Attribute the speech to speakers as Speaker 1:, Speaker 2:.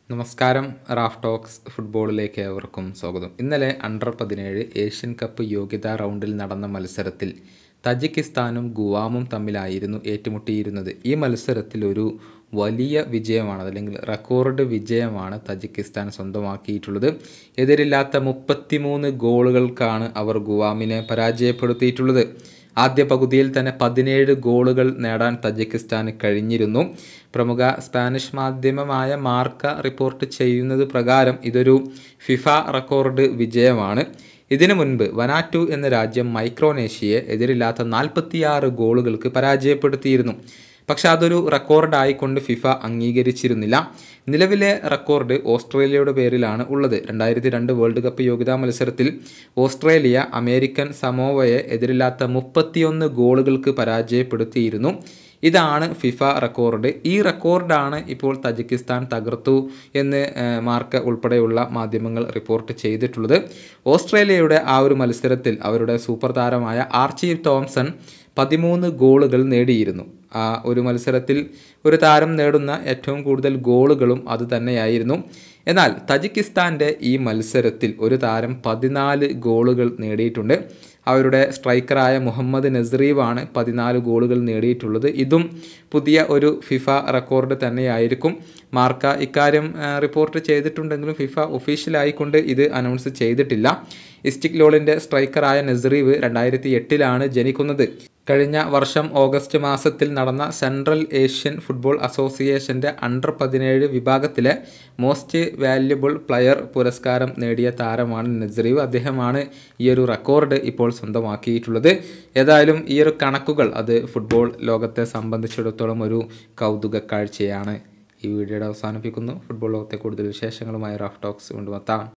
Speaker 1: നമസ്കാരം Raf talks ഫുട്ബോളിലേക്ക് ഏവർക്കും സ്വാഗതം ഇന്നലെ അണ്ടർ പതിനേഴ് ഏഷ്യൻ കപ്പ് യോഗ്യതാ റൗണ്ടിൽ നടന്ന മത്സരത്തിൽ തജിക്കിസ്ഥാനും ഗുവാമും തമ്മിലായിരുന്നു ഏറ്റുമുട്ടിയിരുന്നത് ഈ മത്സരത്തിൽ ഒരു വലിയ വിജയമാണ് അല്ലെങ്കിൽ റെക്കോർഡ് വിജയമാണ് തജിക്കിസ്ഥാൻ സ്വന്തമാക്കിയിട്ടുള്ളത് എതിരില്ലാത്ത മുപ്പത്തിമൂന്ന് ഗോളുകൾക്കാണ് അവർ ഗുവാമിനെ പരാജയപ്പെടുത്തിയിട്ടുള്ളത് ആദ്യ പകുതിയിൽ തന്നെ പതിനേഴ് ഗോളുകൾ നേടാൻ തജിക്കിസ്ഥാന് കഴിഞ്ഞിരുന്നു പ്രമുഖ സ്പാനിഷ് മാധ്യമമായ മാർക്ക റിപ്പോർട്ട് ചെയ്യുന്നത് പ്രകാരം ഇതൊരു ഫിഫ റെക്കോർഡ് വിജയമാണ് ഇതിനു മുൻപ് വനാറ്റു എന്ന രാജ്യം മൈക്രോനേഷ്യയെ എതിരില്ലാത്ത നാൽപ്പത്തിയാറ് ഗോളുകൾക്ക് പരാജയപ്പെടുത്തിയിരുന്നു പക്ഷെ അതൊരു റെക്കോർഡായിക്കൊണ്ട് ഫിഫ അംഗീകരിച്ചിരുന്നില്ല നിലവിലെ റെക്കോർഡ് ഓസ്ട്രേലിയയുടെ പേരിലാണ് ഉള്ളത് രണ്ടായിരത്തി രണ്ട് വേൾഡ് കപ്പ് യോഗ്യതാ മത്സരത്തിൽ ഓസ്ട്രേലിയ അമേരിക്കൻ സമോവയെ എതിരില്ലാത്ത മുപ്പത്തിയൊന്ന് ഗോളുകൾക്ക് പരാജയപ്പെടുത്തിയിരുന്നു ഇതാണ് ഫിഫ റെക്കോർഡ് ഈ റെക്കോർഡാണ് ഇപ്പോൾ തജിക്കിസ്ഥാൻ തകർത്തു എന്ന് മാർക്ക് ഉൾപ്പെടെയുള്ള മാധ്യമങ്ങൾ റിപ്പോർട്ട് ചെയ്തിട്ടുള്ളത് ഓസ്ട്രേലിയയുടെ ആ ഒരു മത്സരത്തിൽ അവരുടെ സൂപ്പർ താരമായ ആർച്ചി തോംസൺ പതിമൂന്ന് ഗോളുകൾ നേടിയിരുന്നു ആ ഒരു മത്സരത്തിൽ ഒരു താരം നേടുന്ന ഏറ്റവും കൂടുതൽ ഗോളുകളും അത് തന്നെയായിരുന്നു എന്നാൽ തജിക്കിസ്ഥാൻ്റെ ഈ മത്സരത്തിൽ ഒരു താരം പതിനാല് ഗോളുകൾ നേടിയിട്ടുണ്ട് അവരുടെ സ്ട്രൈക്കറായ മുഹമ്മദ് നസറീവാണ് പതിനാല് ഗോളുകൾ നേടിയിട്ടുള്ളത് ഇതും പുതിയ ഒരു ഫിഫ റെക്കോർഡ് തന്നെയായിരിക്കും മാർക്ക ഇക്കാര്യം റിപ്പോർട്ട് ചെയ്തിട്ടുണ്ടെങ്കിലും ഫിഫ ഒഫീഷ്യലായിക്കൊണ്ട് ഇത് അനൗൺസ് ചെയ്തിട്ടില്ല ഇസ്റ്റിക് ലോളിൻ്റെ സ്ട്രൈക്കറായ നസറീവ് രണ്ടായിരത്തി എട്ടിലാണ് ജനിക്കുന്നത് കഴിഞ്ഞ വർഷം ഓഗസ്റ്റ് മാസത്തിൽ നടന്ന സെൻട്രൽ ഏഷ്യൻ ഫുട്ബോൾ അസോസിയേഷൻ്റെ അണ്ടർ പതിനേഴ് വിഭാഗത്തിലെ മോസ്റ്റ് വാല്യുബിൾ പ്ലെയർ പുരസ്കാരം നേടിയ താരമാണ് നസറീവ് അദ്ദേഹമാണ് ഈ ഒരു റെക്കോർഡ് ഇപ്പോൾ സ്വന്തമാക്കിയിട്ടുള്ളത് ഏതായാലും ഈ ഒരു കണക്കുകൾ അത് ഫുട്ബോൾ ലോകത്തെ സംബന്ധിച്ചിടത്തോളം ഒരു കൗതുക കാഴ്ചയാണ് ഈ വീഡിയോയുടെ അവസാനിപ്പിക്കുന്നു ഫുട്ബോൾ ലോകത്തെ കൂടുതൽ വിശേഷങ്ങളുമായി റാഫ് ടോക്സ് കൊണ്ടുവത്താം